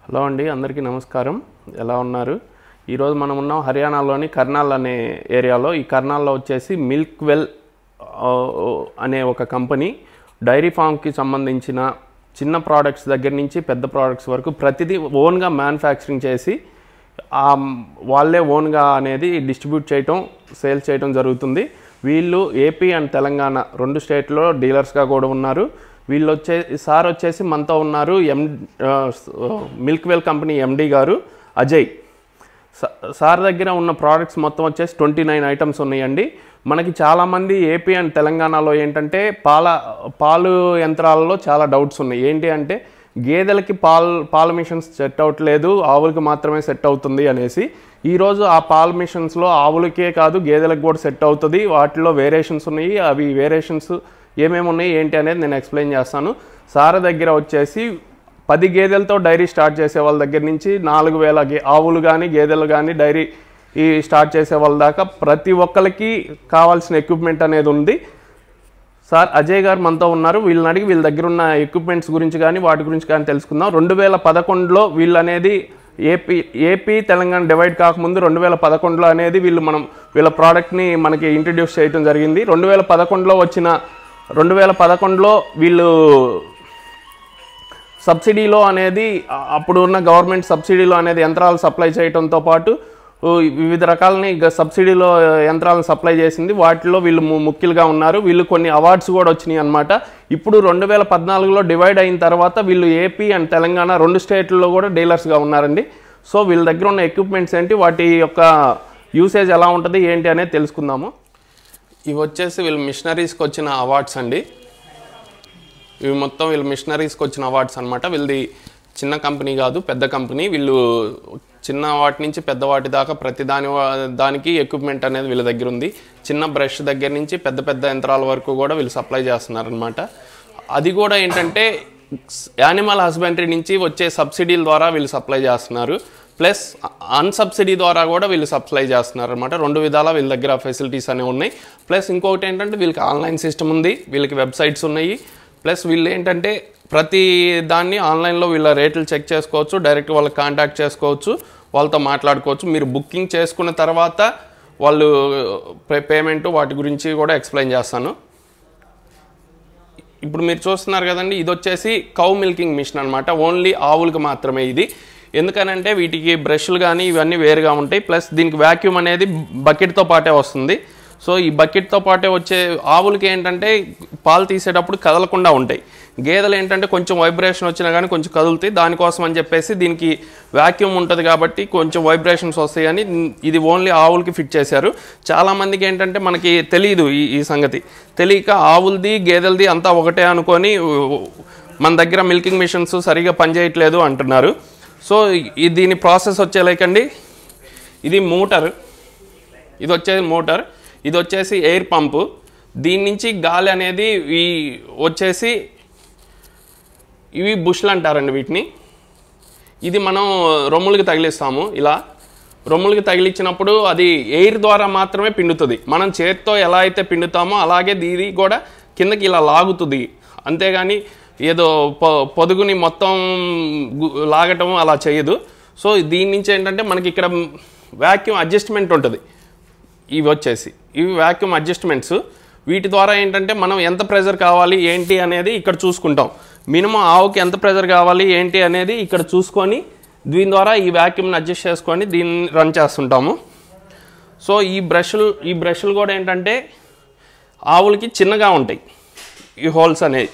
hello అండి అందరికీ నమస్కారం ఎలా ఉన్నారు ఈరోజు మనం ఉన్నాం హర్యానాలోని కర్నాల్ అనే ఏరియాలో ఈ కర్నాల్లో వచ్చేసి మిల్క్ వెల్ ఆ, అనే ఒక కంపెనీ డైరీ ఫామ్కి సంబంధించిన చిన్న ప్రోడక్ట్స్ దగ్గర నుంచి పెద్ద ప్రోడక్ట్స్ వరకు ప్రతిదీ ఓన్గా మ్యానుఫ్యాక్చరింగ్ చేసి ఆ వాళ్ళే ఓన్గా అనేది డిస్ట్రిబ్యూట్ చేయటం సేల్ చేయటం జరుగుతుంది వీళ్ళు ఏపీ అండ్ తెలంగాణ రెండు స్టేట్లో డీలర్స్గా కూడా ఉన్నారు వీళ్ళు వచ్చే సార్ వచ్చేసి మనతో ఉన్నారు M milk well company MD గారు అజయ్ సా- సార్ దగ్గర ఉన్న ప్రోడక్ట్స్ మొత్తం వచ్చేసి ట్వంటీ నైన్ ఐటమ్స్ ఉన్నాయండి మనకి చాలామంది ఏపీ అండ్ తెలంగాణలో ఏంటంటే పాల పాలు యంత్రాలలో చాలా డౌట్స్ ఉన్నాయి ఏంటి అంటే గేదెలకి పాల్ పాల మిషన్స్ సెట్ అవ్వట్లేదు ఆవులకి మాత్రమే సెట్ అవుతుంది అనేసి ఈరోజు ఆ పాల మిషన్స్లో ఆవులకే కాదు గేదెలకు కూడా సెట్ అవుతుంది వాటిలో వేరియేషన్స్ ఉన్నాయి అవి వేరియేషన్స్ ఏమేమి ఉన్నాయి ఏంటి అనేది నేను ఎక్స్ప్లెయిన్ చేస్తాను సార్ దగ్గర వచ్చేసి పది గేదెలతో డైరీ స్టార్ట్ చేసే వాళ్ళ దగ్గర నుంచి నాలుగు వేల గే ఆవులు కానీ గేదెలు కానీ డైరీ ఈ స్టార్ట్ చేసే వాళ్ళ దాకా ప్రతి ఒక్కరికి కావాల్సిన ఎక్విప్మెంట్ అనేది ఉంది సార్ అజయ్ గారు మనతో ఉన్నారు వీళ్ళని అడిగి వీళ్ళ దగ్గర ఉన్న ఎక్విప్మెంట్స్ గురించి కానీ వాటి గురించి కానీ తెలుసుకుందాం రెండు వేల పదకొండులో వీళ్ళు అనేది ఏపీ ఏపీ తెలంగాణ డివైడ్ కాకముందు రెండు వేల పదకొండులో అనేది వీళ్ళు మనం వీళ్ళ ప్రోడక్ట్ని మనకి ఇంట్రడ్యూస్ చేయడం జరిగింది రెండు వేల పదకొండులో వచ్చిన రెండు వేల పదకొండులో వీళ్ళు సబ్సిడీలో అనేది ఆ- అప్పుడు ఉన్న గవర్నమెంట్ సబ్సిడీలో అనేది యంత్రాలు సప్లై చేయడంతో పాటు ఓ, వివిధ రకాలని గ- సబ్సిడీలో యంత్రాలను సప్లై చేసింది వాటిలో వీళ్ళు ము- ముఖ్యులుగా ఉన్నారు వీళ్ళు కొన్ని అవార్డ్స్ కూడా వచ్చినాయి అనమాట ఇప్పుడు రెండు వేల పద్నాలుగులో డివైడ్ అయిన తర్వాత వీళ్ళు ఏపీ అండ్ తెలంగాణ రెండు స్టేట్లలో కూడా డీలర్స్గా ఉన్నారండి సో వీళ్ళ దగ్గర ఉన్న ఎక్విప్మెంట్స్ ఏంటి వాటి యొక్క యూసేజ్ ఎలా ఉంటుంది ఏంటి అనేది తెలుసుకుందాము ఇవి వచ్చేసి వీళ్ళు మిషనరీస్కి వచ్చిన అవార్డ్స్ అండి ఇవి మొత్తం వీళ్ళు మిషనరీస్కి వచ్చిన అవార్డ్స్ అనమాట వీళ్ళది చిన్న కంపెనీ కాదు పెద్ద కంపెనీ వీళ్ళు చిన్న వాటి నుంచి పెద్ద వాటి దాకా ప్రతి దాని వా- దానికి ఎక్విప్మెంట్ అనేది వీళ్ళ దగ్గర ఉంది చిన్న బ్రష్ దగ్గర నుంచి పెద్ద పెద్ద యంత్రాల వరకు కూడా వీళ్ళు సప్లై చేస్తున్నారు అనమాట అది కూడా ఏంటంటే యానిమల్ హస్బెండరీ నుంచి వచ్చే సబ్సిడీల ద్వారా వీళ్ళు సప్లై చేస్తున్నారు ప్లస్ అన్సబ్సిడీ ద్వారా కూడా వీళ్ళు సప్లై చేస్తున్నారు అనమాట రెండు విధాల వీళ్ళ దగ్గర ఫెసిలిటీస్ అనేవి ఉన్నాయి ప్లస్ ఇంకొకటి ఏంటంటే వీళ్ళకి ఆన్లైన్ సిస్టమ్ ఉంది వీళ్ళకి వెబ్సైట్స్ ఉన్నాయి ప్లస్ వీళ్ళు ఏంటంటే ప్రతి దాన్ని ఆన్లైన్లో వీళ్ళ రేట్లు చెక్ చేసుకోవచ్చు డైరెక్ట్ వాళ్ళకి కాంటాక్ట్ చేసుకోవచ్చు వాళ్ళతో మాట్లాడుకోవచ్చు మీరు బుకింగ్ చేసుకున్న తర్వాత వాళ్ళు పేమెంట్ వాటి గురించి కూడా ఎక్స్ప్లెయిన్ చేస్తాను ఇప్పుడు మీరు చూస్తున్నారు కదండి ఇది వచ్చేసి కౌ మిల్కింగ్ మిషన్ అనమాట ఓన్లీ ఆవులకు మాత్రమే ఇది ఎందుకనంటే వీటికి బ్రష్లు కానీ ఇవన్నీ వేరుగా ఉంటాయి ప్లస్ దీనికి వ్యాక్యూమ్ అనేది బకెట్తో పాటే వస్తుంది సో ఈ బకెట్తో పాటే వచ్చే ఆవులకి ఏంటంటే పాలు తీసేటప్పుడు కదలకుండా ఉంటాయి గేదెలు ఏంటంటే కొంచెం వైబ్రేషన్ వచ్చినా కానీ కొంచెం కదులుతాయి దానికోసం అని చెప్పేసి దీనికి వ్యాక్యూమ్ ఉంటుంది కాబట్టి కొంచెం వైబ్రేషన్స్ వస్తాయని ఇది ఓన్లీ ఆవులకి ఫిట్ చేశారు చాలామందికి ఏంటంటే మనకి తెలియదు ఈ ఈ సంగతి తెలియక ఆవులది గేదెలది అంతా ఒకటే అనుకొని మన దగ్గర మిల్కింగ్ మిషన్స్ సరిగా పనిచేయట్లేదు అంటున్నారు సో ఈ దీని ప్రాసెస్ వచ్చేలేకండి ఇది మోటార్ ఇది వచ్చేసి మోటార్ ఇది వచ్చేసి ఎయిర్ పంపు దీని నుంచి గాలి అనేది ఈ వచ్చేసి ఇవి బుష్లు అంటారండి వీటిని ఇది మనం రొమ్ములకి తగిలిస్తాము ఇలా రొమ్ములకి తగిలించినప్పుడు అది ఎయిర్ ద్వారా మాత్రమే పిండుతుంది మనం చేతితో ఎలా అయితే పిండుతామో అలాగే ఇది కూడా కిందకి ఇలా లాగుతుంది అంతేగాని ఏదో పొ పొదుగుని మొత్తం గు- లాగటం అలా చేయదు సో దీని నుంచి ఏంటంటే మనకి ఇక్కడ వ్యాక్యూమ్ అడ్జస్ట్మెంట్ ఉంటుంది ఇవి వచ్చేసి ఇవి వ్యాక్యూమ్ అడ్జస్ట్మెంట్స్ వీటి ద్వారా ఏంటంటే మనం ఎంత ప్రెజర్ కావాలి ఏంటి అనేది ఇక్కడ చూసుకుంటాం మినిమం ఆవుకి ఎంత ప్రెజర్ కావాలి ఏంటి అనేది ఇక్కడ చూసుకొని దీని ద్వారా ఈ వ్యాక్యూమ్ని అడ్జస్ట్ చేసుకొని దీన్ని రన్ చేస్తుంటాము సో ఈ బ్రష్లు ఈ బ్రష్లు కూడా ఏంటంటే ఆవులకి చిన్నగా ఉంటాయి ఈ హోల్స్ అనేవి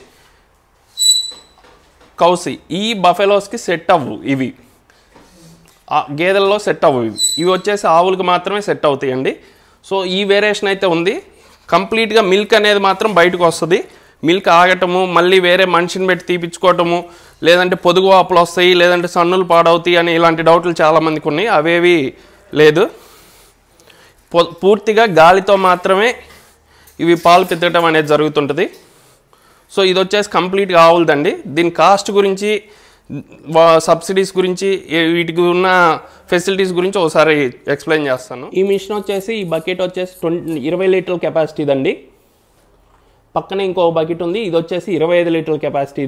కౌసి ఈ బఫెలోస్కి సెట్ అవ్వు ఇవి ఆ గేదెల్లో సెట్ అవ్వవు ఇవి ఇవి వచ్చేసి ఆవులకు మాత్రమే సెట్ అవుతాయండి సో ఈ వేరియేషన్ అయితే ఉంది కంప్లీట్గా మిల్క్ అనేది మాత్రం బయటకు వస్తుంది మిల్క్ ఆగటము మళ్ళీ వేరే మనిషిని పెట్టి తీపించుకోవటము లేదంటే పొదుగు వాపులు వస్తాయి లేదంటే సన్నులు పాడవుతాయి అని ఇలాంటి డౌట్లు చాలామందికి ఉన్నాయి అవేవి లేదు పొ- పూర్తిగా గాలితో మాత్రమే ఇవి పాలు పితకటం అనేది జరుగుతుంటుంది సో ఇది వచ్చేసి కంప్లీట్గా ఆవులదండి దీని కాస్ట్ గురించి వా- సబ్సిడీస్ గురించి ఏ- వీటికి ఉన్న ఫెసిలిటీస్ గురించి ఒకసారి ఎక్స్ప్లెయిన్ చేస్తాను ఈ మిషన్ వచ్చేసి ఈ బకెట్ వచ్చేసి ట్వంటీ ఇరవై లీటర్ల కెపాసిటీదండి పక్కనే ఇంకో బకెట్ ఉంది ఇది వచ్చేసి ఇరవై ఐదు లీటర్ల కెపాసిటీది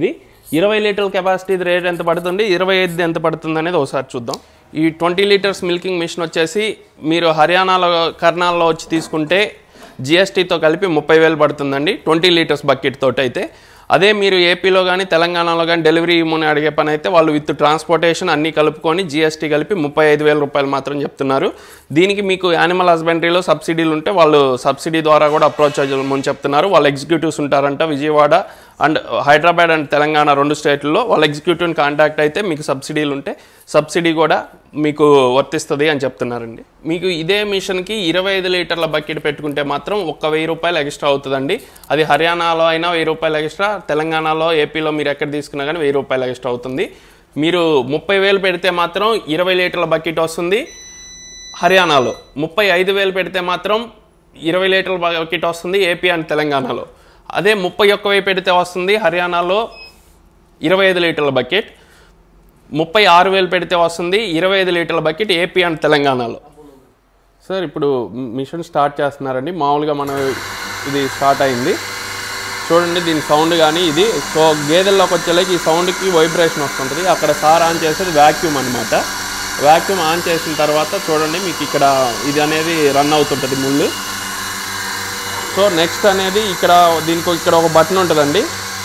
ఇరవై లీటర్ల కెపాసిటీ రేట్ ఎంత పడుతుంది ఇరవై ఐదు ఎంత పడుతుంది అనేది ఒకసారి చూద్దాం ఈ ట్వంటీ లీటర్స్ మిల్కింగ్ మిషన్ వచ్చేసి మీరు హర్యానాలో కర్నాల్లో వచ్చి తీసుకుంటే జిఎస్టీతో కలిపి ముప్పై వేలు పడుతుందండి ట్వంటీ లీటర్స్ బకెట్ తోటి అయితే అదే మీరు ఏపీలో కానీ తెలంగాణలో కానీ డెలివరీ ఇమ్మని అడిగే పని అయితే వాళ్ళు విత్ ట్రాన్స్పోర్టేషన్ అన్నీ కలుపుకొని జిఎస్టీ కలిపి ముప్పై ఐదు వేల రూపాయలు మాత్రం చెప్తున్నారు దీనికి మీకు యానిమల్ హస్బెండరీలో సబ్సిడీలు ఉంటే వాళ్ళు సబ్సిడీ ద్వారా కూడా అప్రోచ్ అవ్వమని చెప్తున్నారు వాళ్ళ ఎగ్జిక్యూటివ్స్ ఉంటారంట విజయవాడ అండ్ హైదరాబాద్ అండ్ తెలంగాణ రెండు స్టేట్లలో వాళ్ళ ఎగ్జిక్యూటివ్ని కాంటాక్ట్ అయితే మీకు సబ్సిడీలు ఉంటే సబ్సిడీ కూడా మీకు వర్తిస్తుంది అని చెప్తున్నారండి మీకు ఇదే మిషన్కి ఇరవై ఐదు లీటర్ల బకెట్ పెట్టుకుంటే మాత్రం ఒక్క వెయ్యి రూపాయలు ఎక్స్ట్రా అవుతుందండి అది హర్యానాలో అయినా వెయ్యి రూపాయలు ఎక్స్ట్రా తెలంగాణలో ఏపీలో మీరు ఎక్కడ తీసుకున్నా కానీ వెయ్యి రూపాయలు ఎక్స్ట్రా అవుతుంది మీరు ముప్పై వేలు పెడితే మాత్రం ఇరవై లీటర్ల బకెట్ వస్తుంది హర్యానాలో ముప్పై ఐదు వేలు పెడితే మాత్రం ఇరవై లీటర్ల బకెట్ వస్తుంది ఏపీ అండ్ తెలంగాణలో అదే ముప్పై ఒక్క వెయ్యి పెడితే వస్తుంది హర్యానాలో ఇరవై ఐదు లీటర్ల బకెట్ ముప్పై ఆరు వేలు పెడితే వస్తుంది ఇరవై ఐదు లీటర్ల బకెట్ ఏపీ అండ్ తెలంగాణలో సార్ ఇప్పుడు మిషన్ స్టార్ట్ చేస్తున్నారండి మామూలుగా మనం ఇది స్టార్ట్ అయింది చూడండి దీని సౌండ్ కానీ ఇది సో గేదెల్లోకి వచ్చేలాకి ఈ సౌండ్కి వైబ్రేషన్ వస్తుంటుంది అక్కడ సార్ ఆన్ చేసేది వ్యాక్యూమ్ అనమాట వ్యాక్యూమ్ ఆన్ చేసిన తర్వాత చూడండి మీకు ఇక్కడ ఇది అనేది రన్ అవుతుంటుంది ముళ్ళు సో నెక్స్ట్ అనేది ఇక్కడ దీనికి ఇక్కడ ఒక బటన్ ఉంటుందండి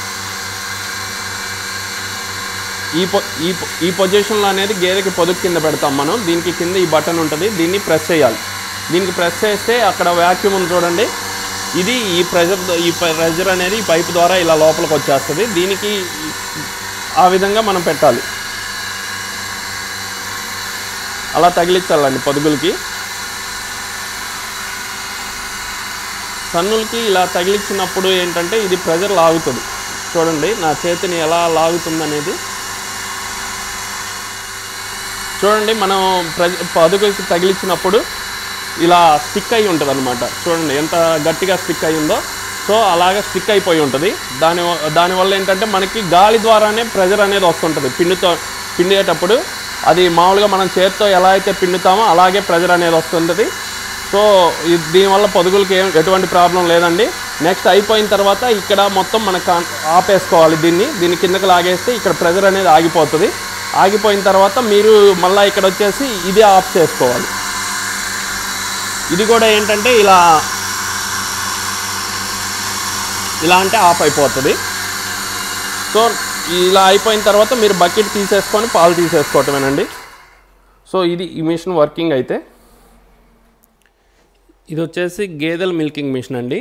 ఈ పొ ఈ పొ- ఈ పొజిషన్లో అనేది గేదెకి పొదుపు కింద పెడతాం మనం దీనికి కింద ఈ బటన్ ఉంటుంది దీన్ని ప్రెస్ చేయాలి దీనికి ప్రెస్ చేస్తే అక్కడ వ్యాక్యూమ్ ఉంది చూడండి ఇది ఈ ప్రెజర్ ఈ ప్రెజర్ అనేది ఈ పైప్ ద్వారా ఇలా లోపలికి వచ్చేస్తుంది దీనికి ఆ విధంగా మనం పెట్టాలి అలా తగిలించాలండి పొదుగులకి సన్నులకి ఇలా తగిలించినప్పుడు ఏంటంటే ఇది ప్రెజర్ లాగుతుంది చూడండి నా చేతిని ఎలా లాగుతుంది అనేది చూడండి మనం ప్రజ పదుగుకి తగిలించినప్పుడు ఇలా స్టిక్ అయి ఉంటుంది అనమాట చూడండి ఎంత గట్టిగా స్టిక్ అయి ఉందో సో అలాగే స్టిక్ అయిపోయి ఉంటుంది దాని దానివల్ల ఏంటంటే మనకి గాలి ద్వారానే ప్రెజర్ అనేది వస్తుంటుంది పిండితో పిండేటప్పుడు అది మామూలుగా మనం చేతితో ఎలా అయితే పిండుతామో అలాగే ప్రెజర్ అనేది వస్తుంటుంది సో ఇది దీనివల్ల పొదుగులకి ఏం ఎటువంటి ప్రాబ్లం లేదండి నెక్స్ట్ అయిపోయిన తర్వాత ఇక్కడ మొత్తం మనకు కాన్- ఆపేసుకోవాలి దీన్ని దీన్ని కిందకి లాగేస్తే ఇక్కడ ప్రెజర్ అనేది ఆగిపోతుంది ఆగిపోయిన తర్వాత మీరు మళ్ళీ ఇక్కడ వచ్చేసి ఇది ఆఫ్ చేసుకోవాలి ఇది కూడా ఏంటంటే ఇలా ఇలా అంటే ఆఫ్ అయిపోతుంది సో ఇలా అయిపోయిన తర్వాత మీరు బకెట్ తీసేసుకొని పాలు తీసేసుకోవటమేనండి సో ఇది ఈ మిషన్ వర్కింగ్ అయితే ఇది వచ్చేసి గేదెల మిల్కింగ్ మిషన్ అండి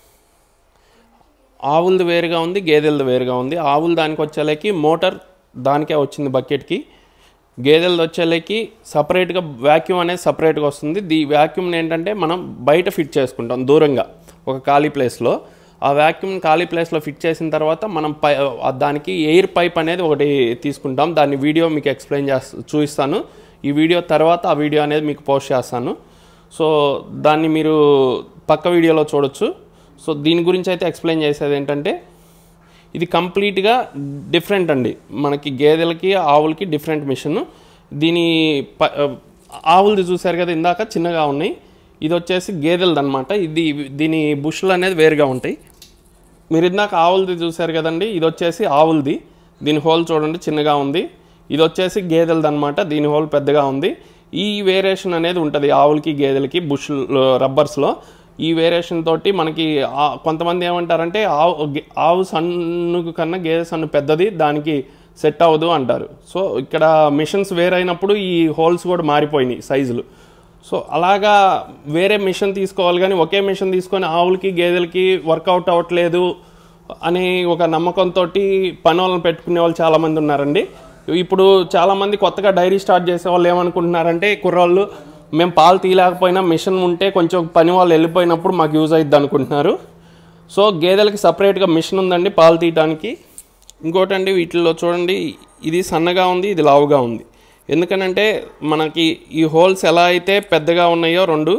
ఆవులది వేరుగా ఉంది గేదెలది వేరుగా ఉంది ఆవులు దానికి వచ్చేలేకి మోటార్ దానికే వచ్చింది బకెట్కి గేదెలది వచ్చేలేకి సపరేట్గా వాక్యూమ్ అనేది సపరేట్గా వస్తుంది దీ వాక్యూమ్ని ఏంటంటే మనం బయట ఫిట్ చేసుకుంటాం దూరంగా ఒక ఖాళీ ప్లేస్లో ఆ వాక్యూమ్ ఖాళీ ప్లేస్లో ఫిట్ చేసిన తర్వాత మనం పై ఆ దానికి ఎయిర్ పైప్ అనేది ఒకటి తీసుకుంటాం దాన్ని వీడియో మీకు ఎక్స్ప్లెయిన్ చేస్తా చూపిస్తాను ఈ వీడియో తర్వాత ఆ వీడియో అనేది మీకు పోస్ట్ చేస్తాను సో దాన్ని మీరు పక్క వీడియోలో చూడొచ్చు సో దీని గురించి అయితే ఎక్స్ప్లెయిన్ చేసేది ఏంటంటే ఇది కంప్లీట్గా డిఫరెంట్ అండి మనకి గేదెలకి ఆవులకి డిఫరెంట్ మిషన్ దీని ప- ఆవులది చూసారు కదా ఇందాక చిన్నగా ఉన్నాయి ఇది వచ్చేసి గేదెలది అనమాట ఇది దీని బుష్లు అనేది వేరుగా ఉంటాయి మీరు ఇందాక ఆవులది చూసారు కదండి ఇది వచ్చేసి ఆవులది దీని హోల్ చూడండి చిన్నగా ఉంది ఇది వచ్చేసి గేదెలది అనమాట దీని హోల్ పెద్దగా ఉంది ఈ వేరియేషన్ అనేది ఉంటుంది ఆవులకి గేదెలకి బుష్ రబ్బర్స్లో ఈ వేరియేషన్ తోటి మనకి ఆ- కొంతమంది ఏమంటారంటే ఆవు గే- ఆవు సన్ను కన్నా గేదె సన్ను పెద్దది దానికి సెట్ అవ్వదు అంటారు సో ఇక్కడ మిషన్స్ వేరైనప్పుడు ఈ హోల్స్ కూడా మారిపోయినాయి సైజులు సో అలాగా వేరే మిషన్ తీసుకోవాలి కానీ ఒకే మిషన్ తీసుకొని ఆవులకి గేదెలకి వర్కౌట్ అవ్వట్లేదు అని ఒక నమ్మకంతో పని వాళ్ళని పెట్టుకునే వాళ్ళు చాలామంది ఉన్నారండి ఇప్పుడు చాలామంది కొత్తగా డైరీ స్టార్ట్ చేసే వాళ్ళు ఏమనుకుంటున్నారంటే కుర్రాళ్ళు మేము పాలు తీయలేకపోయినా మిషన్ ఉంటే కొంచెం పని వాళ్ళు వెళ్ళిపోయినప్పుడు మాకు యూజ్ అవుద్ది అనుకుంటున్నారు సో గేదెలకి సపరేట్గా మిషన్ ఉందండి పాలు తీయడానికి ఇంకోటండి వీటిల్లో చూడండి ఇది సన్నగా ఉంది ఇది లావుగా ఉంది ఎందుకనంటే మనకి ఈ హోల్స్ ఎలా అయితే పెద్దగా ఉన్నాయో రెండు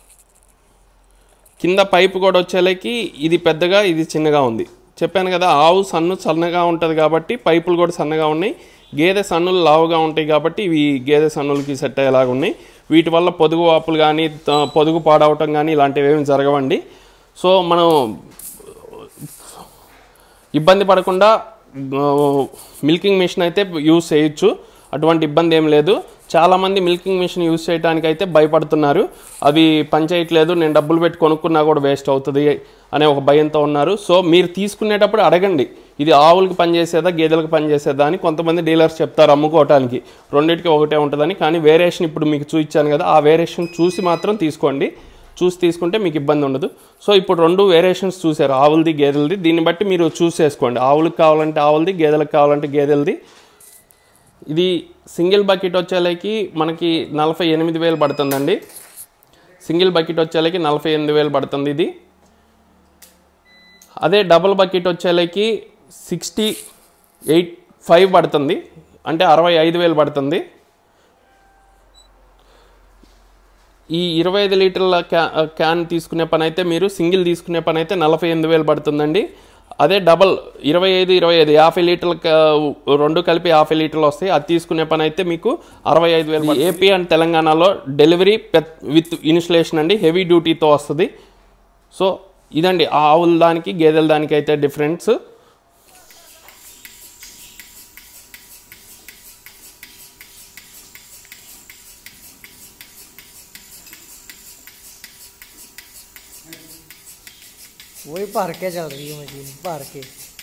కింద పైపు కూడా వచ్చేలకి ఇది పెద్దగా ఇది చిన్నగా ఉంది చెప్పాను కదా ఆవు సన్ను సన్నగా ఉంటుంది కాబట్టి పైపులు కూడా సన్నగా ఉన్నాయి గేదె సన్నులు లావుగా ఉంటాయి కాబట్టి ఇవి గేదె సన్నులకి సెట్ అయ్యేలాగా ఉన్నాయి వీటి వల్ల పొదుగు వాపులు కానీ త- పొదుగు పాడవటం కానీ ఇలాంటివి ఏమి జరగవండి సో మనం ఇబ్బంది పడకుండా మిల్కింగ్ మిషన్ అయితే యూస్ చేయొచ్చు అటువంటి ఇబ్బంది ఏం లేదు చాలామంది మిల్కింగ్ మిషన్ యూస్ చేయడానికి అయితే భయపడుతున్నారు అవి పనిచేయట్లేదు నేను డబ్బులు పెట్టి కొనుక్కున్నా కూడా వేస్ట్ అవుతుంది అనే ఒక భయంతో ఉన్నారు సో మీరు తీసుకునేటప్పుడు అడగండి ఇది ఆవులకి పనిచేసేదా గేదెలకు పనిచేసేదా అని కొంతమంది డీలర్స్ చెప్తారు అమ్ముకోవటానికి రెండింటికి ఒకటే ఉంటుందని కానీ వేరియేషన్ ఇప్పుడు మీకు చూపించాను కదా ఆ వేరియేషన్ చూసి మాత్రం తీసుకోండి చూసి తీసుకుంటే మీకు ఇబ్బంది ఉండదు సో ఇప్పుడు రెండు వేరియేషన్స్ చూసారు ఆవులది గేదెలది దీన్ని బట్టి మీరు చూస్ చేసుకోండి ఆవులకు కావాలంటే ఆవులది గేదెలకు కావాలంటే గేదెలది ఇది సింగిల్ బకెట్ వచ్చేలకి మనకి నలభై ఎనిమిది వేలు పడుతుందండి సింగిల్ బకెట్ వచ్చేలకి నలభై ఎనిమిది వేలు పడుతుంది ఇది అదే డబుల్ బకెట్ వచ్చేలకి సిక్స్టీ ఎయిట్ ఫైవ్ పడుతుంది అంటే అరవై ఐదు వేలు పడుతుంది ఈ ఇరవై ఐదు లీటర్ల క్యా క్యాన్ తీసుకునే పని అయితే మీరు సింగిల్ తీసుకునే పని అయితే నలభై ఎనిమిది వేలు పడుతుందండి అదే డబల్ ఇరవై ఐదు ఇరవై ఐదు యాభై లీటర్ల క- రెండు కలిపి యాభై లీటర్లు వస్తాయి అది తీసుకునే పని అయితే మీకు అరవై ఐదు వేలు ఏపీ అండ్ తెలంగాణలో డెలివరీ విత్ ఇన్స్టలేషన్ అండి హెవీ డ్యూటీతో వస్తుంది సో ఇదండి ఆ ఆవుల దానికి గేదెల దానికి అయితే డిఫరెన్స్ वही भर के चल रही है मशीन भर के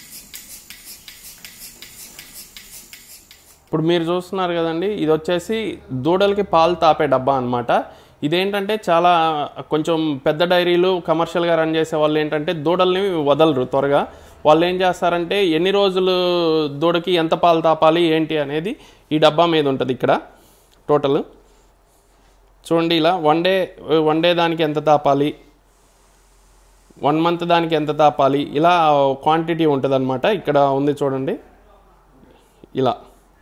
ఇప్పుడు మీరు చూస్తున్నారు కదండి ఇది వచ్చేసి దూడలకి పాలు తాపే డబ్బా అనమాట ఇదేంటంటే చాలా కొంచెం పెద్ద డైరీలు కమర్షియల్గా రన్ చేసే వాళ్ళు ఏంటంటే దూడల్ని వదలరు త్వరగా వాళ్ళు ఏం చేస్తారంటే ఎన్ని రోజులు దూడకి ఎంత పాలు తాపాలి ఏంటి అనేది ఈ డబ్బా మీద ఉంటుంది ఇక్కడ టోటల్ చూడండి ఇలా వన్ డే వన్ డే దానికి ఎంత తాపాలి వన్ మంత్ దానికి ఎంత తాపాలి ఇలా క్వాంటిటీ ఉంటుంది ఇక్కడ ఉంది చూడండి ఇలా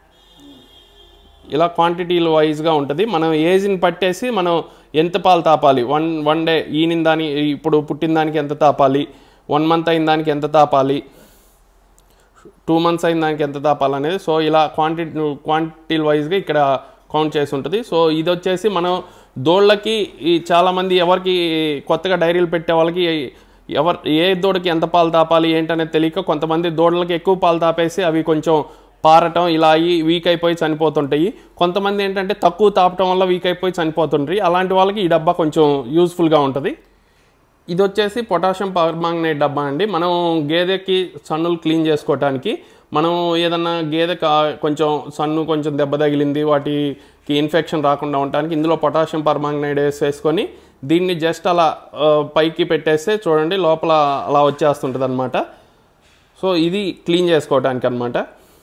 ఇలా క్వాంటిటీలు వైజ్గా ఉంటుంది మనం ఏజ్ని పట్టేసి మనం ఎంత పాలు తాపాలి వన్ వన్ డే ఈనిన దాని ఇప్పుడు పుట్టిన దానికి ఎంత తాపాలి వన్ మంత్ అయిన దానికి ఎంత తాపాలి టూ మంత్స్ అయిన దానికి ఎంత తాపాలి అనేది సో ఇలా క్వాంటిటీ క్వాంటిటీల వైజ్గా ఇక్కడ కౌంట్ చేసి ఉంటుంది సో ఇది వచ్చేసి మనం దోళ్ళకి ఈ చాలామంది ఎవరికి కొత్తగా డైరీలు పెట్టే వాళ్ళకి ఎవరు ఏ దూడకి ఎంత పాలు తాపాలి ఏంటనేది తెలియక కొంతమంది దూడలకి ఎక్కువ పాలు తాపేసి అవి కొంచెం పారటం ఇలా అయ్యి వీక్ అయిపోయి చనిపోతుంటాయి కొంతమంది ఏంటంటే తక్కువ తాపటం వల్ల వీక్ అయిపోయి చనిపోతుంటాయి అలాంటి వాళ్ళకి ఈ డబ్బా కొంచెం యూస్ఫుల్గా ఉంటుంది ఇది వచ్చేసి పొటాషియం పర్మాంగనేట్ డబ్బా అండి మనం గేదెకి సన్నులు క్లీన్ చేసుకోవటానికి మనం ఏదన్నా గేదె కా- కొంచెం సన్ను కొంచెం దెబ్బ తగిలింది వాటికి ఇన్ఫెక్షన్ రాకుండా ఉండటానికి ఇందులో పొటాషియం పర్మాంగనేట్ వేసేసుకొని దీన్ని జస్ట్ అలా ఆ, పైకి పెట్టేస్తే చూడండి లోపల అలా వచ్చేస్తుంటుంది అనమాట సో ఇది క్లీన్ చేసుకోవటానికి అనమాట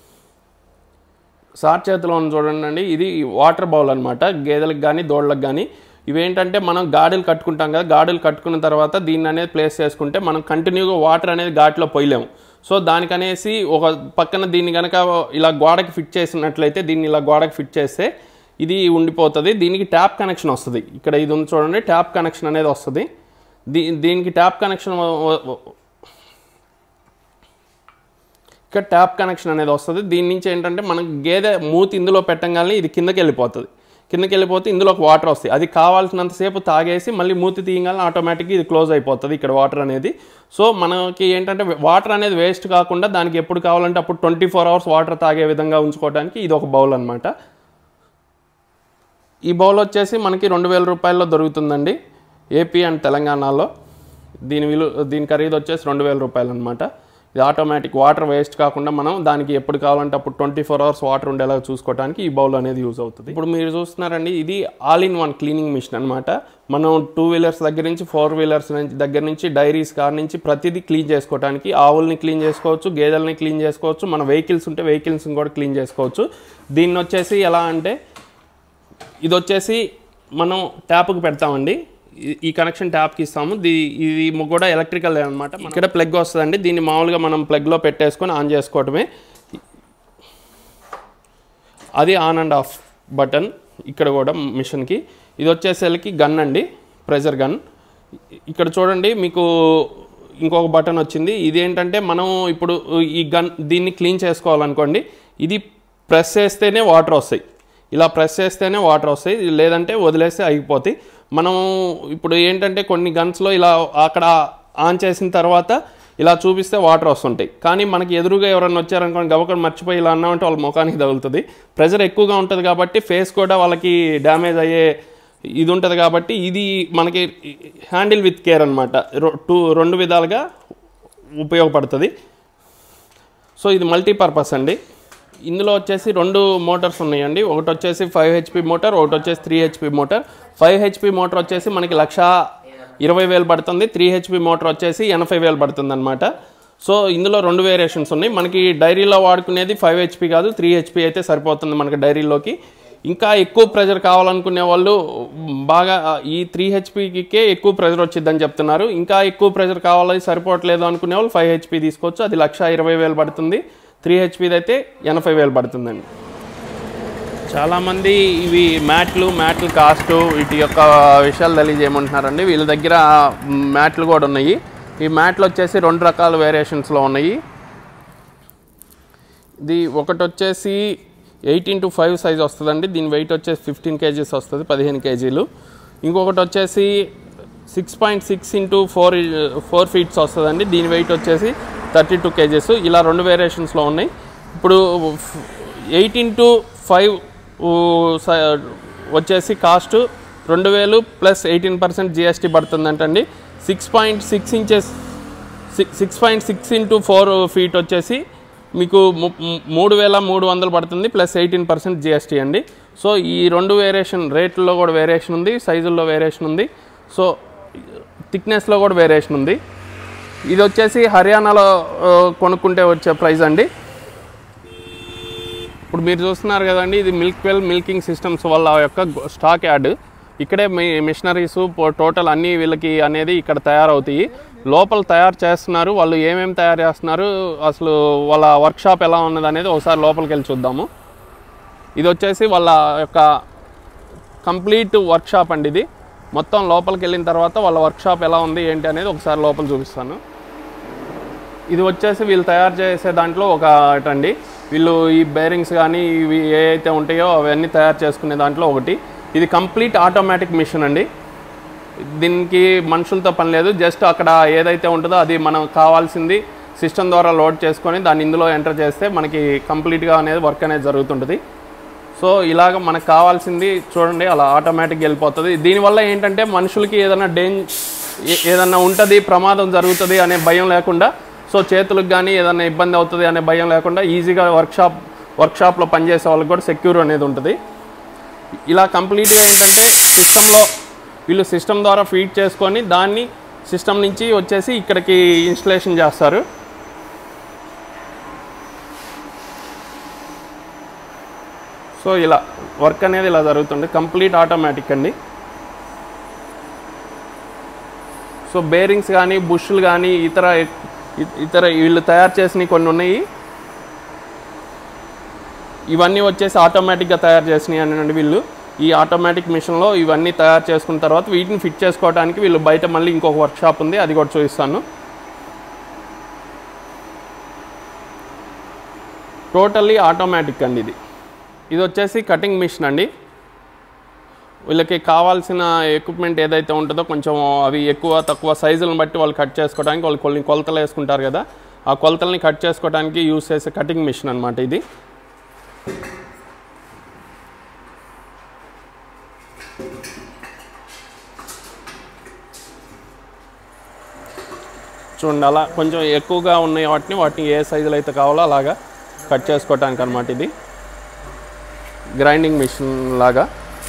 సార్ చేతిలో ఉన్న చూడండి అండి ఇది వాటర్ బౌల్ అనమాట గేదెలకు కానీ దోళ్ళకి కానీ ఇవేంటంటే మనం గాడులు కట్టుకుంటాం కదా గాడులు కట్టుకున్న తర్వాత దీన్ని అనేది ప్లేస్ చేసుకుంటే మనం కంటిన్యూగా వాటర్ అనేది ఘాట్లో పోయలేము సో దానికనేసి ఒక పక్కన దీన్ని కనుక ఇలా గోడకి ఫిట్ చేసినట్లయితే దీన్ని ఇలా గోడకి ఫిట్ చేస్తే ఇది ఉండిపోతుంది దీనికి ట్యాప్ కనెక్షన్ వస్తుంది ఇక్కడ ఇది ఉంది చూడండి ట్యాప్ కనెక్షన్ అనేది వస్తుంది దీ దీనికి ట్యాప్ కనెక్షన్ ఇక్కడ ట్యాప్ కనెక్షన్ అనేది వస్తుంది దీని నుంచి ఏంటంటే మనం గేదె మూతి ఇందులో పెట్టంగానే ఇది కిందకి వెళ్ళిపోతుంది కిందకి వెళ్ళిపోతే ఇందులోకి వాటర్ వస్తాయి అది కావాల్సినంతసేపు తాగేసి మళ్ళీ మూతి తీయగానే ఆటోమేటిక్గా ఇది క్లోజ్ అయిపోతుంది ఇక్కడ వాటర్ అనేది సో మనకి ఏంటంటే వాటర్ అనేది వేస్ట్ కాకుండా దానికి ఎప్పుడు కావాలంటే అప్పుడు ట్వంటీ ఫోర్ అవర్స్ వాటర్ తాగే విధంగా ఉంచుకోవడానికి ఇది ఒక బౌల్ అనమాట ఈ బౌల్ వచ్చేసి మనకి రెండు వేల రూపాయల్లో దొరుకుతుందండి ఏపీ అండ్ తెలంగాణలో దీని విలువ దీని ఖరీదు వచ్చేసి రెండు వేల రూపాయలు అనమాట ఇది ఆటోమేటిక్ వాటర్ వేస్ట్ కాకుండా మనం దానికి ఎప్పుడు కావాలంటే అప్పుడు ట్వంటీ ఫోర్ అవర్స్ వాటర్ ఉండేలా చూసుకోవడానికి ఈ బౌల్ అనేది యూజ్ అవుతుంది ఇప్పుడు మీరు చూస్తున్నారండి ఇది all in one cleaning machine అనమాట మనం టూ వీలర్స్ దగ్గర నుంచి ఫోర్ వీలర్స్ నుంచి దగ్గర నుంచి డైరీస్ కార్ నుంచి ప్రతిదీ క్లీన్ చేసుకోవడానికి ఆవుల్ని క్లీన్ చేసుకోవచ్చు గేదెల్ని క్లీన్ చేసుకోవచ్చు మన వెహికల్స్ ఉంటే వెహికల్స్ని కూడా క్లీన్ చేసుకోవచ్చు దీన్ని వచ్చేసి ఎలా అంటే ఇది వచ్చేసి మనం ట్యాప్కి పెడతామండి ఈ- ఈ కనెక్షన్ ట్యాప్కి ఇస్తాము దీ ఇది కూడా ఎలక్ట్రికల్ అనమాట ఇక్కడ ప్లగ్ వస్తుందండి దీన్ని మామూలుగా మనం ప్లగ్లో పెట్టేసుకొని ఆన్ చేసుకోవటమే అది ఆన్ అండ్ ఆఫ్ బటన్ ఇక్కడ కూడా మిషన్కి ఇది వచ్చేసరికి గన్ అండి ప్రెజర్ గన్ ఇక్కడ చూడండి మీకు ఇంకొక బటన్ వచ్చింది ఇది ఏంటంటే మనం ఇప్పుడు ఈ గన్ దీన్ని క్లీన్ చేసుకోవాలనుకోండి ఇది ప్రెస్ చేస్తేనే వాటర్ వస్తాయి ఇలా ప్రెస్ చేస్తేనే వాటర్ వస్తాయి లేదంటే వదిలేస్తే అయిపోతాయి మనం ఇప్పుడు ఏంటంటే కొన్ని గన్స్లో ఇలా అక్కడ ఆన్ చేసిన తర్వాత ఇలా చూపిస్తే వాటర్ వస్తుంటాయి కానీ మనకి ఎదురుగా ఎవరైనా వచ్చారనుకోండి గబకం మర్చిపోయి ఇలా అన్నామంటే వాళ్ళ ముఖానికి తగులుతుంది ప్రెజర్ ఎక్కువగా ఉంటుంది కాబట్టి ఫేస్ కూడా వాళ్ళకి డ్యామేజ్ అయ్యే ఇది ఉంటుంది కాబట్టి ఇది మనకి హ్యాండిల్ విత్ కేర్ అనమాట టూ రెండు విధాలుగా ఉపయోగపడుతుంది సో ఇది మల్టీపర్పస్ అండి ఇందులో వచ్చేసి రెండు మోటార్స్ ఉన్నాయండి ఒకటి వచ్చేసి ఫైవ్ హెచ్పి మోటార్ ఒకటి వచ్చేసి three HP motor five HP motor వచ్చేసి మనకి లక్ష ఇరవై వేలు పడుతుంది త్రీ హెచ్పి మోటార్ వచ్చేసి ఎనభై వేలు పడుతుంది అనమాట సో ఇందులో రెండు వేరియేషన్స్ ఉన్నాయి మనకి డైరీలో వాడుకునేది ఫైవ్ హెచ్పి కాదు త్రీ హెచ్పి అయితే సరిపోతుంది మనకి డైరీలోకి ఇంకా ఎక్కువ ప్రెజర్ కావాలనుకునే వాళ్ళు బాగా ఈ త్రీ హెచ్పికే ఎక్కువ ప్రెజర్ వచ్చిందని చెప్తున్నారు ఇంకా ఎక్కువ ప్రెజర్ కావాలి సరిపోవట్లేదు అనుకునే వాళ్ళు ఫైవ్ హెచ్పి తీసుకోవచ్చు అది లక్ష ఇరవై వేలు పడుతుంది త్రీ హెచ్పిది అయితే ఎనభై వేలు పడుతుందండి చాలామంది ఇవి మ్యాట్లు మ్యాట్లు కాస్ట్ వీటి యొక్క విషయాలు తెలియజేయమంటున్నారండి వీళ్ళ దగ్గర మ్యాట్లు కూడా ఉన్నాయి ఈ మ్యాట్లు వచ్చేసి రెండు రకాల వేరియేషన్స్లో ఉన్నాయి ఇది ఒకటి వచ్చేసి ఎయిటీన్ టు ఫైవ్ సైజ్ వస్తుందండి దీని వెయిట్ వచ్చేసి ఫిఫ్టీన్ కేజీస్ వస్తుంది పదిహేను కేజీలు ఇంకొకటి వచ్చేసి six point six into four four feets వస్తుందండి దీని వెయిట్ వచ్చేసి థర్టీ టూ కేజెస్ ఇలా రెండు వేరియేషన్స్లో ఉన్నాయి ఇప్పుడు ఎయిటీన్ టు ఫైవ్ వచ్చేసి కాస్ట్ రెండు వేలు ప్లస్ ఎయిటీన్ పర్సెంట్ జిఎస్టీ పడుతుందంటండి six point six inches six point six into four feet వచ్చేసి మీకు ము- ము- మూడు వేల మూడు వందలు పడుతుంది ప్లస్ ఎయిటీన్ పర్సెంట్ జిఎస్టీ అండి సో ఈ రెండు వేరియేషన్ రేట్లలో కూడా వేరియేషన్ ఉంది సైజుల్లో వేరియేషన్ ఉంది సో థిక్నెస్లో కూడా వేరియేషన్ ఉంది ఇది వచ్చేసి హర్యానాలో ఆ, కొనుక్కుంటే వచ్చే ప్రైస్ అండి ఇప్పుడు మీరు చూస్తున్నారు కదండి ఇది మిల్క్ వెల్ మిల్కింగ్ సిస్టమ్స్ వల్ల యొక్క స్టాక్ యాడ్ ఇక్కడే మీ మిషనరీస్ టోటల్ అన్ని వీళ్ళకి అనేది ఇక్కడ తయారవుతాయి లోపల తయారు చేస్తున్నారు వాళ్ళు ఏమేమి తయారు చేస్తున్నారు అసలు వాళ్ళ వర్క్షాప్ ఎలా ఉన్నది అనేది ఒకసారి లోపలికి వెళ్ళి చూద్దాము ఇది వచ్చేసి వాళ్ళ యొక్క కంప్లీట్ వర్క్షాప్ అండి ఇది మొత్తం లోపలికి వెళ్ళిన తర్వాత వాళ్ళ వర్క్షాప్ ఎలా ఉంది ఏంటి అనేది ఒకసారి లోపల చూపిస్తాను ఇది వచ్చేసి వీళ్ళు తయారు చేసే దాంట్లో ఒకటండి వీళ్ళు ఈ బేరింగ్స్ కానీ ఇవి ఏ అయితే ఉంటాయో అవన్నీ తయారు చేసుకునే దాంట్లో ఒకటి ఇది కంప్లీట్ ఆటోమేటిక్ మిషన్ అండి దీనికి మనుషులతో పని లేదు జస్ట్ అక్కడ ఏదైతే ఉంటుందో అది మనం కావాల్సింది సిస్టమ్ ద్వారా లోడ్ చేసుకొని దాన్ని ఇందులో ఎంటర్ చేస్తే మనకి కంప్లీట్గా అనేది వర్క్ అనేది జరుగుతుంటుంది సో ఇలాగ మనకు కావాల్సింది చూడండి అలా ఆటోమేటిక్గా వెళ్ళిపోతుంది దీనివల్ల ఏంటంటే మనుషులకి ఏదైనా డేంజ్ ఏదైనా ఉంటుంది ప్రమాదం జరుగుతుంది అనే భయం లేకుండా సో చేతులకు కానీ ఏదైనా ఇబ్బంది అవుతుంది అనే భయం లేకుండా ఈజీగా వర్క్షాప్ వర్క్షాప్లో పనిచేసే వాళ్ళకి కూడా సెక్యూర్ అనేది ఉంటుంది ఇలా కంప్లీట్గా ఏంటంటే సిస్టంలో వీళ్ళు సిస్టమ్ ద్వారా ఫీడ్ చేసుకొని దాన్ని సిస్టమ్ నుంచి వచ్చేసి ఇక్కడికి ఇన్స్టలేషన్ చేస్తారు సో ఇలా వర్క్ అనేది ఇలా జరుగుతుంది కంప్లీట్ ఆటోమేటిక్ అండి సో బేరింగ్స్ కానీ బుష్లు కానీ ఇతర ఇ- ఇతర వీళ్ళు తయారు చేసినవి కొన్ని ఉన్నాయి ఇవన్నీ వచ్చేసి ఆటోమేటిక్గా తయారు చేసినవి అనండి వీళ్ళు ఈ ఆటోమేటిక్ మిషన్లో ఇవన్నీ తయారు చేసుకున్న తర్వాత వీటిని ఫిట్ చేసుకోవడానికి వీళ్ళు బయట మళ్ళీ ఇంకొక వర్క్షాప్ ఉంది అది కూడా చూపిస్తాను టోటల్లీ ఆటోమేటిక్ అండి ఇది ఇది వచ్చేసి కటింగ్ మిషన్ అండి వీళ్ళకి కావాల్సిన ఎక్విప్మెంట్ ఏదైతే ఉంటుందో కొంచెం అవి ఎక్కువ తక్కువ సైజులను బట్టి వాళ్ళు కట్ చేసుకోవడానికి వాళ్ళు కొన్ని కొలతలు వేసుకుంటారు కదా ఆ కొలతల్ని కట్ చేసుకోవడానికి యూస్ చేసే కటింగ్ మిషన్ అనమాట ఇది చూడండి అలా కొంచెం ఎక్కువగా ఉన్న వాటిని వాటిని ఏ సైజులు అయితే కావాలో అలాగా కట్ చేసుకోవటానికి అనమాట ఇది గ్రైండింగ్ మిషన్ లాగా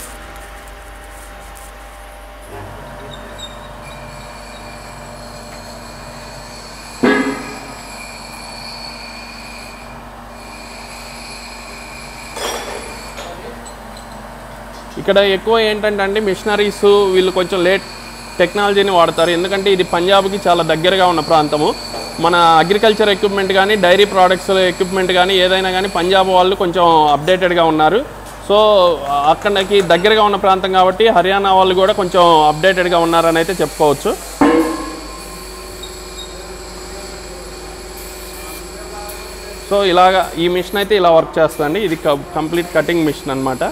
ఇక్కడ ఎక్కువ ఏంటంటే అండి మిషనరీస్ వీళ్ళు కొంచెం లేట్ టెక్నాలజీని వాడతారు ఎందుకంటే ఇది పంజాబ్కి చాలా దగ్గరగా ఉన్న ప్రాంతము మన అగ్రికల్చర్ ఎక్విప్మెంట్ కానీ డైరీ ప్రోడక్ట్స్ ఎక్విప్మెంట్ కానీ ఏదైనా కానీ పంజాబ్ వాళ్ళు కొంచెం అప్డేటెడ్గా ఉన్నారు సో అక్కడికి దగ్గరగా ఉన్న ప్రాంతం కాబట్టి హర్యానా వాళ్ళు కూడా కొంచెం అప్డేటెడ్గా ఉన్నారని అయితే చెప్పుకోవచ్చు సో ఇలాగా ఈ మిషన్ అయితే ఇలా వర్క్ చేస్తుందండి ఇది కంప్లీట్ కటింగ్ మిషన్ అన్నమాట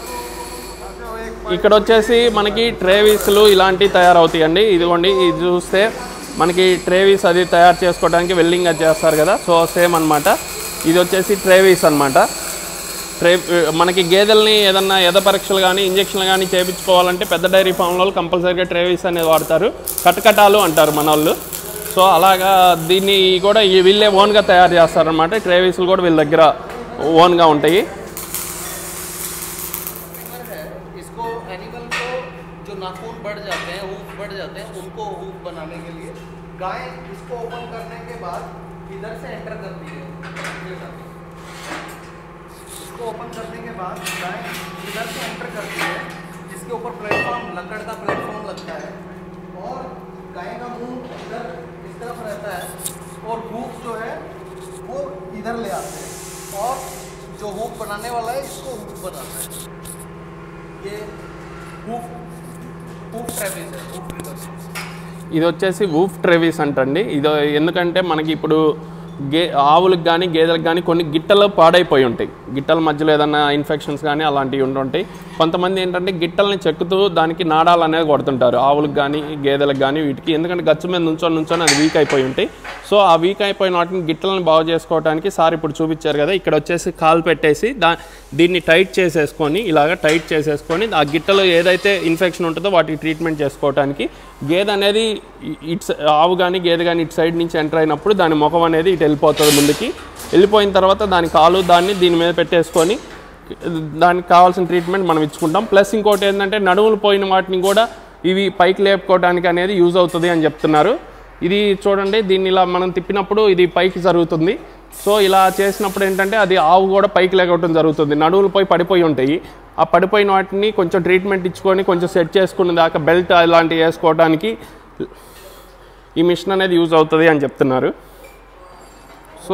ఇక్కడ వచ్చేసి మనకి ట్రేవీస్లు ఇలాంటివి తయారవుతాయండి ఇదిగోండి ఇది చూస్తే మనకి ట్రేవీస్ అది తయారు చేసుకోవడానికి వెల్డింగ్ అది చేస్తారు కదా సో సేమ్ అన్నమాట ఇది వచ్చేసి ట్రేవీస్ అన్నమాట ట్రే మనకి గేదెల్ని ఏదన్నా ఎద పరీక్షలు కానీ ఇంజక్షన్లు కానీ చేయించుకోవాలంటే పెద్ద డైరీ ఫామ్లో కంపల్సరీగా ట్రేవీస్ అనేది వాడతారు కటకటాలు అంటారు మన వాళ్ళు సో అలాగా దీన్ని కూడా ఈ వీళ్ళే ఓన్గా తయారు చేస్తారనమాట ట్రేవీస్లు కూడా వీళ్ళ దగ్గర ఓన్గా ఉంటాయి है इसको एनिमल को जो नाखून बढ़ जाते हैं हूफ बढ़ जाते हैं उनको हूफ बनाने के लिए गाय इसको ओपन करने के बाद इधर से एंटर करती है इसको ओपन करने के बाद गाय इधर से एंटर करती है जिसके ऊपर प्लेटफॉर्म लकड़ का प्लेटफॉर्म लगता है और गाय का मुंह इधर इस तरफ रहता है और हूफ जो है वो इधर ले आते हैं और जो हूफ बनाने वाला है इसको हूफ बनाता है ये हूफ हूफ ट्रेविस है हूफ रिवर्स ఇది వచ్చేసి వూఫ్ ట్రేవీస్ అంటండి ఇది ఎందుకంటే మనకి ఇప్పుడు గే ఆవులకు కానీ గేదెలకు కానీ కొన్ని గిట్టలు పాడైపోయి ఉంటాయి గిట్టల మధ్యలో ఏదైనా ఇన్ఫెక్షన్స్ కానీ అలాంటివి ఉంటుంటాయి కొంతమంది ఏంటంటే గిట్టల్ని చెక్కుతూ దానికి నాడాలు అనేది కొడుతుంటారు ఆవులకు కానీ గేదెలకు కానీ వీటికి ఎందుకంటే గచ్చు మీద నుంచొని నుంచొని అది వీక్ అయిపోయి ఉంటాయి సో ఆ వీక్ అయిపోయిన వాటిని గిట్టలను బాగు చేసుకోవడానికి సార్ ఇప్పుడు చూపించారు కదా ఇక్కడ వచ్చేసి కాలు పెట్టేసి దా దీన్ని టైట్ చేసేసుకొని ఇలాగ టైట్ చేసేసుకొని ఆ గిట్టలో ఏదైతే ఇన్ఫెక్షన్ ఉంటుందో వాటికి ట్రీట్మెంట్ చేసుకోవడానికి గేదె అనేది ఇ- ఇటు సై- ఆవు కానీ గేదె కానీ ఇటు సైడ్ నుంచి ఎంటర్ అయినప్పుడు దాని ముఖం అనేది ఇటు వెళ్ళిపోతుంది ముందుకి వెళ్ళిపోయిన తర్వాత దాని కాలు దాన్ని దీని మీద పెట్టేసుకొని దానికి కావాల్సిన ట్రీట్మెంట్ మనం ఇచ్చుకుంటాం ప్లస్ ఇంకోటి ఏంటంటే నడుములు పోయిన వాటిని కూడా ఇవి పైకి లేపుకోవడానికి అనేది యూజ్ అవుతుంది అని చెప్తున్నారు ఇది చూడండి దీన్ని ఇలా మనం తిప్పినప్పుడు ఇది పైకి జరుగుతుంది సో ఇలా చేసినప్పుడు ఏంటంటే అది ఆవు కూడా పైకి లేకపోవడం జరుగుతుంది నడువులు పోయి పడిపోయి ఉంటాయి ఆ పడిపోయిన వాటిని కొంచెం ట్రీట్మెంట్ ఇచ్చుకొని కొంచెం సెట్ చేసుకున్న దాకా బెల్ట్ అలాంటివి వేసుకోవడానికి ఈ మిషన్ అనేది యూజ్ అవుతుంది అని చెప్తున్నారు సో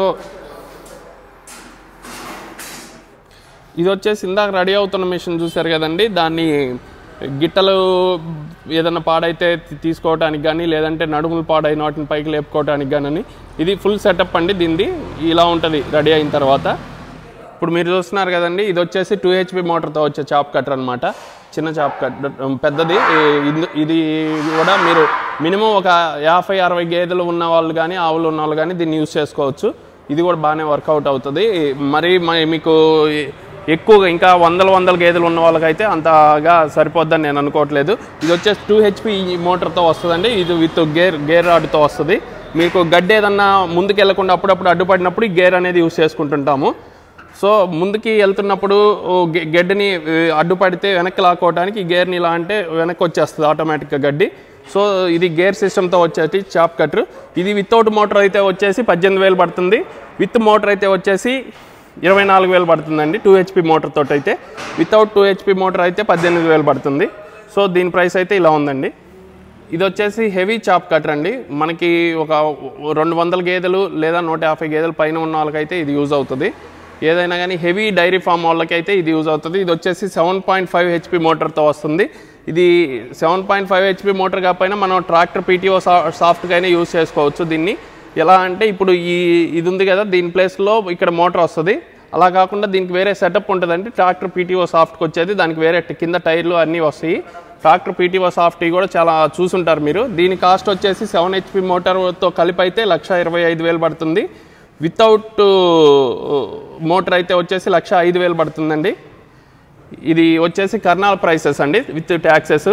ఇది వచ్చేసి ఇందాక రెడీ అవుతున్న మిషన్ చూశారు కదండి దాన్ని గిట్టలు ఏదైనా పాడైతే తీ- తీసుకోవడానికి కానీ లేదంటే నడుములు పాడైన వాటిని పైకి లేపుకోవడానికి కానీ ఇది ఫుల్ సెటప్ అండి దీనిది ఇలా ఉంటుంది రెడీ అయిన తర్వాత ఇప్పుడు మీరు చూస్తున్నారు కదండి ఇది వచ్చేసి టూ హెచ్పి మోటార్తో వచ్చే చాప్ కట్టర్ అనమాట చిన్న చాప్ కట్టర్ పెద్దది ఈ- ఇందు- ఇది కూడా మీరు మినిమం ఒక యాభై అరవై గేదెలు ఉన్న వాళ్ళు కానీ ఆవులు ఉన్న వాళ్ళు కానీ దీన్ని యూస్ చేసుకోవచ్చు ఇది కూడా బాగానే వర్కౌట్ అవుతుంది మరి మ- మీకు ఎక్కువగా ఇంకా వందల వందల గేదెలు ఉన్న వాళ్ళకైతే అంతగా సరిపోద్దని నేను అనుకోవట్లేదు ఇది వచ్చేసి టూ హెచ్పి మోటార్తో వస్తుందండి ఇది విత్ గేర్ గేర్ రాడ్తో వస్తుంది మీకు గడ్డి ఏదన్నా ముందుకు వెళ్లకుండా అప్పుడప్పుడు అడ్డుపడినప్పుడు ఈ గేర్ అనేది యూస్ చేసుకుంటుంటాము సో ముందుకి వెళ్తున్నప్పుడు ఓ గె- గడ్డిని ఏ, అడ్డుపడితే వెనక్కి లాక్కోవడానికి ఈ గేర్ని ఇలా అంటే వెనక్కి వచ్చేస్తుంది ఆటోమేటిక్గా గడ్డి సో ఇది గేర్ సిస్టమ్తో వచ్చేది చాప్ కట్టర్ ఇది వితౌట్ మోటార్ అయితే వచ్చేసి పద్దెనిమిది వేలు పడుతుంది విత్ మోటార్ అయితే వచ్చేసి ఇరవై నాలుగు వేలు పడుతుందండి టూ హెచ్పి మోటార్ తోటి అయితే వితౌట్ టూ హెచ్పి మోటార్ అయితే పద్దెనిమిది వేలు పడుతుంది సో దీని ప్రైస్ అయితే ఇలా ఉందండి ఇది వచ్చేసి హెవీ చాప్ కటర్ అండి మనకి ఒక రెండు వందల గేదెలు లేదా నూట యాభై గేదెలు పైన ఉన్న వాళ్ళకైతే ఇది యూజ్ అవుతుంది ఏదైనా కానీ హెవీ డైరీ ఫామ్ వాళ్ళకైతే ఇది యూజ్ అవుతుంది ఇది వచ్చేసి సెవెన్ పాయింట్ ఫైవ్ హెచ్పి మోటార్తో వస్తుంది ఇది seven point five HP motor కాకపోయినా మనం ట్రాక్టర్ పీటీఓ సా సాఫ్ట్గానే యూజ్ చేసుకోవచ్చు దీన్ని ఎలా అంటే ఇప్పుడు ఈ ఇది ఉంది కదా దీని ప్లేస్లో ఇక్కడ మోటార్ వస్తుంది అలా కాకుండా దీనికి వేరే సెటప్ ఉంటుందండి ట్రాక్టర్ పీటీఓ సాఫ్ట్కి వచ్చేది దానికి వేరే ట- కింద టైర్లు అన్నీ వస్తాయి ట్రాక్టర్ పీటీఓ సాఫ్ట్ కూడా చాలా చూసుంటారు మీరు దీని కాస్ట్ వచ్చేసి సెవెన్ హెచ్పి మోటార్తో కలిపి అయితే లక్ష ఇరవై ఐదు వేలు పడుతుంది వితౌట్ మోటార్ అయితే వచ్చేసి లక్ష ఐదు వేలు పడుతుందండి ఇది వచ్చేసి కర్నాల్ ప్రైసెస్ అండి విత్ ట్యాక్సెస్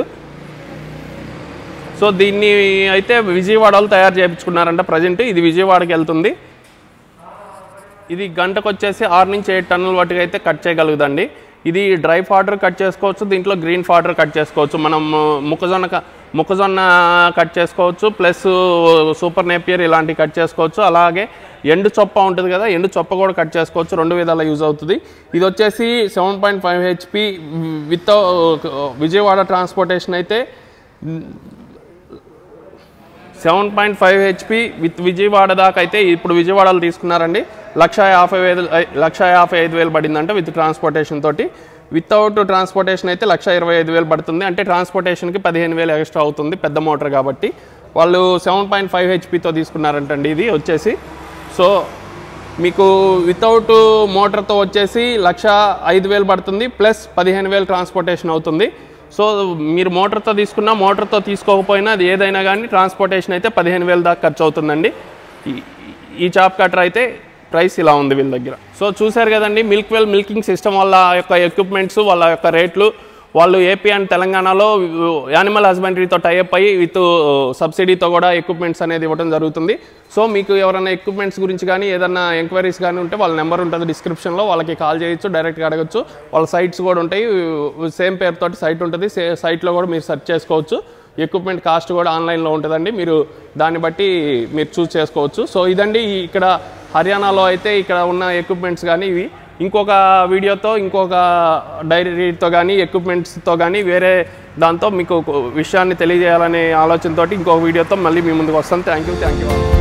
సో దీన్ని అయితే విజయవాడలో తయారు చేయించుకున్నారంట ప్రజెంట్ ఇది విజయవాడకి వెళ్తుంది ఇది గంటకు వచ్చేసి ఆరు నుంచి ఏడు టన్నుల వరకు అయితే కట్ చేయగలుగుదండి ఇది డ్రై ఫాడర్ కట్ చేసుకోవచ్చు దీంట్లో గ్రీన్ ఫాడర్ కట్ చేసుకోవచ్చు మనం మొక్కజొన్న క- మొక్కజొన్న కట్ చేసుకోవచ్చు ప్లస్ సూపర్ నేపియర్ ఇలాంటివి కట్ చేసుకోవచ్చు అలాగే ఎండు చొప్ప ఉంటుంది కదా ఎండు చొప్ప కూడా కట్ చేసుకోవచ్చు రెండు విధాలా యూజ్ అవుతుంది ఇది వచ్చేసి seven point five HP with Vijayawada transportation అయితే seven point five HP with Vijayawada దాకా అయితే ఇప్పుడు విజయవాడలో తీసుకున్నారండి లక్ష యాభై వేలు ఐ- లక్ష యాభై ఐదు వేలు పడిందంట విత్ ట్రాన్స్పోర్టేషన్ తోటి వితౌట్ ట్రాన్స్పోర్టేషన్ అయితే లక్ష ఇరవై ఐదు వేలు పడుతుంది అంటే ట్రాన్స్పోర్టేషన్కి పదిహేను వేలు ఎక్స్ట్రా అవుతుంది పెద్ద మోటార్ కాబట్టి వాళ్ళు సెవెన్ పాయింట్ ఫైవ్ హెచ్పితో తీసుకున్నారంటండి ఇది వచ్చేసి సో మీకు వితౌట్ మోటార్తో వచ్చేసి లక్ష ఐదు వేలు పడుతుంది ప్లస్ పదిహేను వేలు ట్రాన్స్పోర్టేషన్ అవుతుంది సో మీరు మోటార్తో తీసుకున్నా మోటార్తో తీసుకోకపోయినా అది ఏదైనా కానీ ట్రాన్స్పోర్టేషన్ అయితే పదిహేను వేలు దాకా ఖర్చు అవుతుందండి ఈ- ఈ చాప్ కటర్ అయితే ప్రైస్ ఇలా ఉంది వీళ్ళ దగ్గర సో చూశారు కదండి మిల్క్ వెల్ మిల్కింగ్ సిస్టమ్ వాళ్ళ యొక్క ఎక్విప్మెంట్స్ వాళ్ళ యొక్క రేట్లు వాళ్ళు ఏపీ అండ్ తెలంగాణలో యానిమల్ హస్బెండరీతో టైఅప్ అయ్యి విత్ సబ్సిడీతో కూడా ఎక్విప్మెంట్స్ అనేది ఇవ్వడం జరుగుతుంది సో మీకు ఎవరైనా ఎక్విప్మెంట్స్ గురించి కానీ ఏదైనా ఎంక్వైరీస్ కానీ ఉంటే వాళ్ళ నెంబర్ ఉంటుంది డిస్క్రిప్షన్లో వాళ్ళకి కాల్ చేయొచ్చు డైరెక్ట్గా అడగచ్చు వాళ్ళ సైట్స్ కూడా ఉంటాయి సేమ్ పేరుతోటి సైట్ ఉంటుంది సే సైట్లో కూడా మీరు సెర్చ్ చేసుకోవచ్చు ఎక్విప్మెంట్ కాస్ట్ కూడా ఆన్లైన్లో ఉంటుందండి మీరు దాన్ని బట్టి మీరు చూస్ చేసుకోవచ్చు సో ఇదండి ఈ- ఇక్కడ హర్యానాలో అయితే ఇక్కడ ఉన్న ఎక్విప్మెంట్స్ కానీ ఇవి ఇంకొక వీడియోతో ఇంకొక డైరీతో కానీ ఎక్విప్మెంట్స్తో కానీ వేరే దాంతో మీకు ఒక విషయాన్ని తెలియజేయాలనే ఆలోచనతోటి ఇంకొక వీడియోతో మళ్ళీ మీ ముందుకు వస్తాను థ్యాంక్ యూ థ్యాంక్ యూ